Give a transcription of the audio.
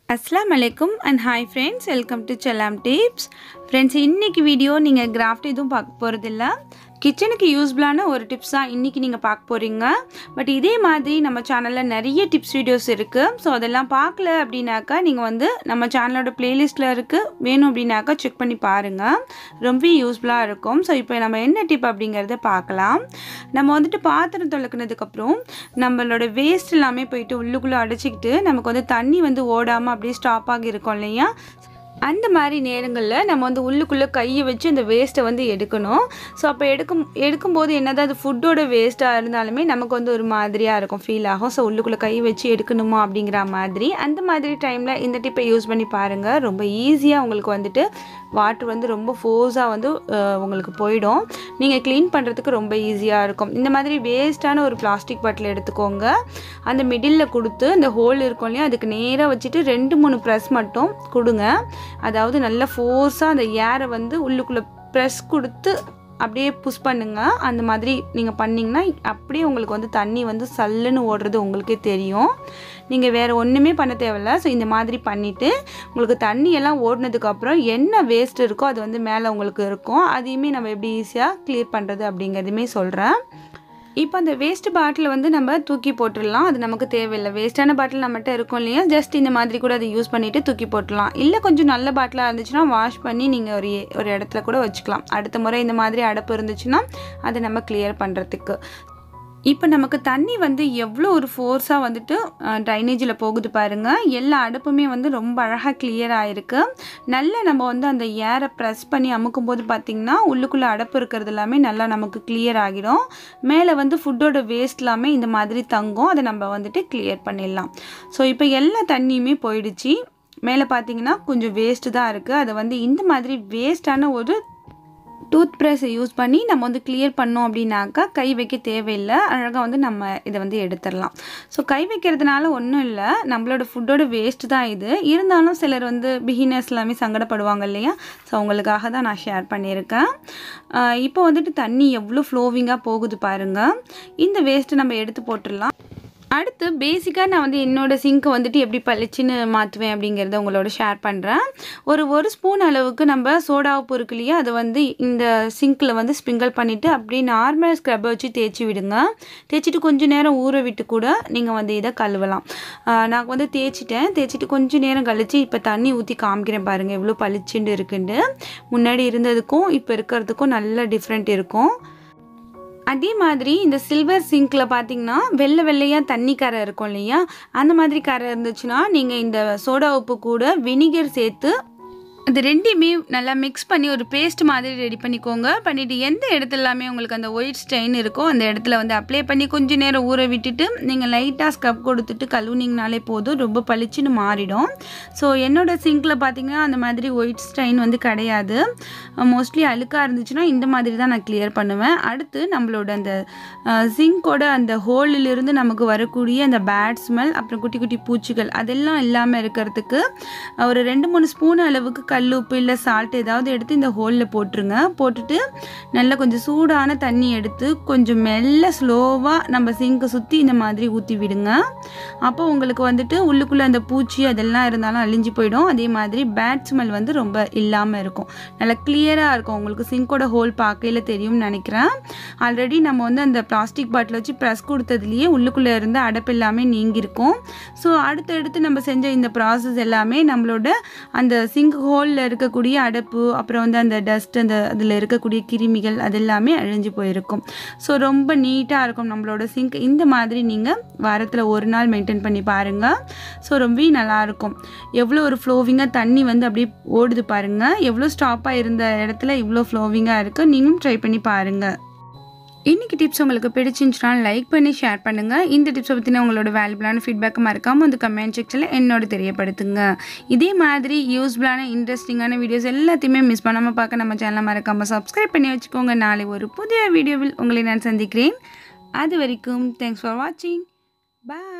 அஸ்லாம் அலைக்கும் and hi friends welcome to Sellam tips friends இன்றைக்கி வீடியோ நீங்கள் கிராஃப்ட் எதுவும் பார்க்க போகிறதில்ல கிச்சனுக்கு யூஸ்ஃபுல்லான ஒரு டிப்ஸ் தான் இன்றைக்கி நீங்கள் பார்க்க போகிறீங்க பட் இதே மாதிரி நம்ம சேனலில் நிறைய டிப்ஸ் வீடியோஸ் இருக்குது ஸோ அதெல்லாம் பார்க்கல அப்படின்னாக்கா நீங்கள் வந்து நம்ம சேனலோட ப்ளேலிஸ்ட்டில் இருக்குது வேணும் அப்படின்னாக்கா செக் பண்ணி பாருங்கள் ரொம்ப யூஸ்ஃபுல்லாக இருக்கும் ஸோ இப்போ நம்ம என்ன டிப் அப்படிங்கிறத பார்க்கலாம் நம்ம வந்துட்டு பாத்திரம் தொலைக்கினதுக்கப்புறம் நம்மளோட வேஸ்ட் எல்லாமே போயிட்டு உள்ளுக்குள்ளே அடைச்சிக்கிட்டு நமக்கு வந்து தண்ணி வந்து ஓடாமல் அப்படியே ஸ்டாப் ஆகி இருக்கும் இல்லையா அந்த மாதிரி நேரங்களில் நம்ம வந்து உள்ளுக்குள்ளே கையை வச்சு அந்த வேஸ்ட்டை வந்து எடுக்கணும் ஸோ அப்போ எடுக்கும் எடுக்கும்போது என்னதான் அது ஃபுட்டோட வேஸ்ட்டாக இருந்தாலுமே நமக்கு வந்து ஒரு மாதிரியாக இருக்கும் ஃபீல் ஆகும் ஸோ உள்ளுக்குள்ளே கை வச்சு எடுக்கணுமா அப்படிங்கிற மாதிரி அந்த மாதிரி டைமில் இந்த டிப்பை யூஸ் பண்ணி பாருங்கள் ரொம்ப ஈஸியாக உங்களுக்கு வந்துட்டு வாட்டர் வந்து ரொம்ப ஃபோர்ஸாக வந்து அஹ், உங்களுக்கு போயிடும் நீங்கள் க்ளீன் பண்ணுறதுக்கு ரொம்ப ஈஸியாக இருக்கும் இந்த மாதிரி வேஸ்ட்டான ஒரு பிளாஸ்டிக் பாட்டில் எடுத்துக்கோங்க அந்த மிடில் கொடுத்து அந்த ஹோல் இருக்கும் இல்லையா அதுக்கு நேராக வச்சுட்டு ரெண்டு மூணு ப்ரெஸ் மட்டும் கொடுங்க அதாவது நல்ல ஃபோர்ஸாக அந்த ஏரை வந்து உள்ளுக்குள்ளே ப்ரெஸ் கொடுத்து அப்படியே புஷ் பண்ணுங்க அந்த மாதிரி நீங்கள் பண்ணிங்கன்னா அப்படியே உங்களுக்கு வந்து தண்ணி வந்து சல்லுன்னு ஓடுறது உங்களுக்கே தெரியும் நீங்கள் வேறு ஒன்றுமே பண்ண தேவையில்ல ஸோ இந்த மாதிரி பண்ணிவிட்டு உங்களுக்கு தண்ணி எல்லாம் ஓடினதுக்கப்புறம் என்ன வேஸ்ட் இருக்கோ அது வந்து மேலே உங்களுக்கு இருக்கும் அதையுமே நம்ம எப்படி ஈஸியாக க்ளியர் பண்ணுறது அப்படிங்கிறதுமே சொல்கிறேன் இப்போ அந்த வேஸ்ட் பாட்டில் வந்து நம்ம தூக்கி போட்டுடலாம் அது நமக்கு தேவையில்லை வேஸ்ட்டான பாட்டில் நம்மகிட்ட இருக்கும் இல்லையா ஜஸ்ட் இந்த மாதிரி கூட அதை யூஸ் பண்ணிவிட்டு தூக்கி போட்டுடலாம் இல்லை கொஞ்சம் நல்ல பாட்டிலாக இருந்துச்சுன்னா வாஷ் பண்ணி நீங்கள் ஒரு ஒரு இடத்துல கூட வச்சுக்கலாம் அடுத்த முறை இந்த மாதிரி அடப்பு இருந்துச்சுன்னா அதை நம்ம கிளியர் பண்ணுறதுக்கு இப்போ நமக்கு தண்ணி வந்து எவ்வளோ ஒரு ஃபோர்ஸாக வந்துட்டு ட்ரைனேஜில் போகுது பாருங்கள் எல்லா அடுப்புமே வந்து ரொம்ப அழகாக கிளியர் ஆகிருக்கு நல்லா நம்ம வந்து அந்த ஏரை ப்ரெஸ் பண்ணி அமுக்கும் போது பார்த்திங்கன்னா உள்ளுக்குள்ளே அடப்பு இருக்கிறது எல்லாமே நல்லா நமக்கு கிளியர் ஆகிடும் மேலே வந்து ஃபுட்டோட வேஸ்ட் எல்லாமே இந்த மாதிரி தங்கும் அதை நம்ம வந்துட்டு கிளியர் பண்ணிடலாம் ஸோ இப்போ எல்லா தண்ணியுமே போயிடுச்சு மேலே பார்த்தீங்கன்னா கொஞ்சம் வேஸ்ட்டு தான் இருக்குது அதை வந்து இந்த மாதிரி வேஸ்ட்டான ஒரு டூத் ப்ரஷை யூஸ் பண்ணி நம்ம வந்து கிளியர் பண்ணோம் அப்படின்னாக்கா கை வைக்க தேவையில்லை அழகாக வந்து நம்ம இதை வந்து எடுத்துடலாம் ஸோ கை வைக்கிறதுனால ஒன்றும் இல்லை நம்மளோட ஃபுட்டோட வேஸ்ட் தான் இது இருந்தாலும் சிலர் வந்து பிகினர்ஸ் எல்லாமே சங்கடப்படுவாங்க இல்லையா ஸோ அவங்களுக்காக தான் நான் ஷேர் பண்ணியிருக்கேன் ஆஹ் இப்போ வந்துட்டு தண்ணி எவ்வளோ ஃப்ளோவிங்காக போகுது பாருங்கள் இந்த வேஸ்ட்டை நம்ம எடுத்து போட்டுடலாம் அடுத்து பேசிக்காக நான் வந்து என்னோடய சிங்க்கை வந்துட்டு எப்படி பளிச்சுன்னு மாற்றுவேன் அப்படிங்கிறத உங்களோட ஷேர் பண்ணுறேன் ஒரு ஒரு ஸ்பூன் அளவுக்கு நம்ம சோடா உப்பு இருக்கு இல்லையா அதை வந்து இந்த சிங்க்கில் வந்து ஸ்ப்ரிங்கிள் பண்ணிவிட்டு அப்படியே நார்மல் ஸ்க்ரப்பை வச்சு தேய்ச்சி விடுங்க தேய்ச்சிட்டு கொஞ்சம் நேரம் ஊற விட்டு கூட நீங்கள் வந்து இதை கழுவலாம் ஆஹ் நான் வந்து தேய்ச்சிட்டேன் தேய்ச்சிட்டு கொஞ்சம் நேரம் கழித்து இப்போ தண்ணி ஊற்றி காமிக்கிறேன் பாருங்கள் எவ்வளோ பளிச்சுண்டு இருக்குண்டு முன்னாடி இருந்ததுக்கும் இப்போ இருக்கிறதுக்கும் நல்ல டிஃப்ரெண்ட் இருக்கும் அதே மாதிரி இந்த சில்வர் சிங்க்கில் பார்த்தீங்கன்னா வெள்ளை வெள்ளையாக தண்ணி கரை இருக்கும் இல்லையா அந்த மாதிரி கரை இருந்துச்சுன்னா நீங்கள் இந்த சோடா உப்பு கூட வினிகர் சேர்த்து அது ரெண்டையுமே நல்லா மிக்ஸ் பண்ணி ஒரு பேஸ்ட் மாதிரி ரெடி பண்ணிக்கோங்க பண்ணிவிட்டு எந்த இடத்துலாமே உங்களுக்கு அந்த ஒயிட் ஸ்டெயின் இருக்கோ அந்த இடத்துல வந்து அப்ளை பண்ணி கொஞ்சம் நேரம் ஊற விட்டுட்டு நீங்கள் லைட்டாக ஸ்க்ரப் கொடுத்துட்டு கழுவுனீங்கனாலே போதும் ரொம்ப பளிச்சுன்னு மாறிடும் ஸோ என்னோட சிங்கில் பார்த்தீங்கன்னா அந்த மாதிரி ஒயிட் ஸ்டெயின் வந்து கிடையாது மோஸ்ட்லி அழுக்காக இருந்துச்சுன்னா இந்த மாதிரி தான் நான் கிளியர் பண்ணுவேன் அடுத்து நம்மளோட அந்த சிங்கோட அந்த ஹோலிலிருந்து நமக்கு வரக்கூடிய அந்த பேட் ஸ்மெல் அப்புறம் குட்டி குட்டி பூச்சிகள் அதெல்லாம் இல்லாமல் இருக்கிறதுக்கு ஒரு ரெண்டு மூணு ஸ்பூன் அளவுக்கு கல் உப்பு இல்லை சால்ட் ஏதாவது எடுத்து இந்த ஹோலில் போட்டுருங்க போட்டுட்டு நல்லா கொஞ்சம் சூடான தண்ணி எடுத்து கொஞ்சம் மெல்ல ஸ்லோவாக நம்ம சிங்க்கை சுற்றி இந்த மாதிரி ஊற்றி விடுங்க அப்போ உங்களுக்கு வந்துட்டு உள்ளுக்குள்ளே அந்த பூச்சி அதெல்லாம் இருந்தாலும் அழிஞ்சு போயிடும் அதே மாதிரி பேட் ஸ்மெல் வந்து ரொம்ப இல்லாமல் இருக்கும் நல்லா கிளியராக இருக்கும் உங்களுக்கு சிங்கோட ஹோல் பார்க்கையில் தெரியும்னு நினைக்கிறேன் ஆல்ரெடி நம்ம வந்து அந்த பிளாஸ்டிக் பாட்டில் வச்சு ப்ரெஸ் கொடுத்ததுலேயே உள்ளுக்குள்ளே இருந்த அடைப்பு எல்லாமே நீங்கியிருக்கும் ஸோ அடுத்தடுத்து நம்ம செஞ்ச இந்த ப்ராசஸ் எல்லாமே நம்மளோட அந்த சிங்க் ஹோலில் இருக்கக்கூடிய அடைப்பு அப்புறம் வந்து அந்த டஸ்ட் அந்த அதில் இருக்கக்கூடிய கிருமிகள் அது எல்லாமே அழிஞ்சு போயிருக்கும் ஸோ ரொம்ப நீட்டாக இருக்கும் நம்மளோட சிங்க் இந்த மாதிரி நீங்கள் வாரத்தில் ஒரு நாள் மெயின்டைன் பண்ணி பாருங்கள் ஸோ ரொம்ப நல்லாயிருக்கும் எவ்வளோ ஒரு ஃப்ளோவிங்காக தண்ணி வந்து அப்படியே ஓடுது பாருங்கள் எவ்வளோ ஸ்டாப்பாக இருந்த இடத்துல இவ்வளோ ஃப்ளோவிங்காக இருக்குது நீங்களும் ட்ரை பண்ணி பாருங்கள் இன்றைக்கி டிப்ஸ் உங்களுக்கு பிடிச்சிருந்துச்சுன்னா லைக் பண்ணி ஷேர் பண்ணுங்கள் இந்த டிப்ஸை பற்றின உங்களோட வேல்யூபிளான ஃபீட்பேக்கை மறக்காமல் வந்து கமெண்ட் செக்ஷனில் என்னோட தெரியப்படுத்துங்க இதே மாதிரி யூஸ்ஃபுல்லான இன்ட்ரெஸ்டிங்கான வீடியோஸ் எல்லாத்தையுமே மிஸ் பண்ணாமல் பார்க்க நம்ம சேனலை மறக்காமல் சப்ஸ்கிரைப் பண்ணி வச்சுக்கோங்க நாளை ஒரு புதிய வீடியோவில் உங்களை நான் சந்திக்கிறேன் அது வரைக்கும் தேங்க்ஸ் ஃபார் வாட்சிங் பாய்